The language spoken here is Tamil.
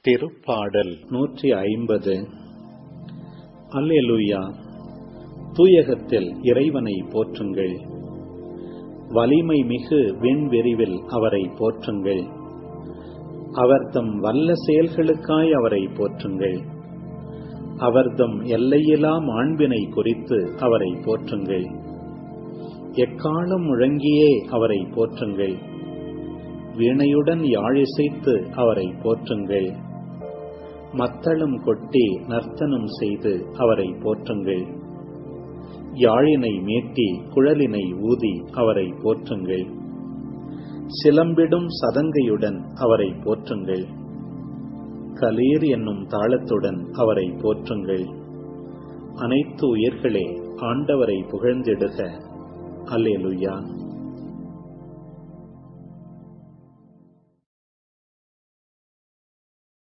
திருப்பாடல் நூற்றி ஐம்பது அல்லேலூயா தூயகத்தில் இறைவனை போற்றுங்கள் வலிமை மிகு விண்வெறிவில் அவரை போற்றுங்கள் அவர்தம் வல்ல செயல்களுக்காய் அவரை போற்றுங்கள் அவர்தம் எல்லையிலா மாண்பினை குறித்து அவரை போற்றுங்கள் எக்காலம் முழங்கியே அவரை போற்றுங்கள் வீணையுடன் யாழிசைத்து அவரை போற்றுங்கள் மத்தளம் கொட்டி நர்த்தனம் செய்து அவரை போற்றுங்கள் யாழினை மீட்டி குழலினை ஊதி அவரை போற்றுங்கள் சிலம்பிடும் சதங்கையுடன் அவரை போற்றுங்கள் கலீர் என்னும் தாளத்துடன் அவரை போற்றுங்கள் அனைத்து உயிர்களே ஆண்டவரை புகழ்ந்திடுக அல்லேலுயா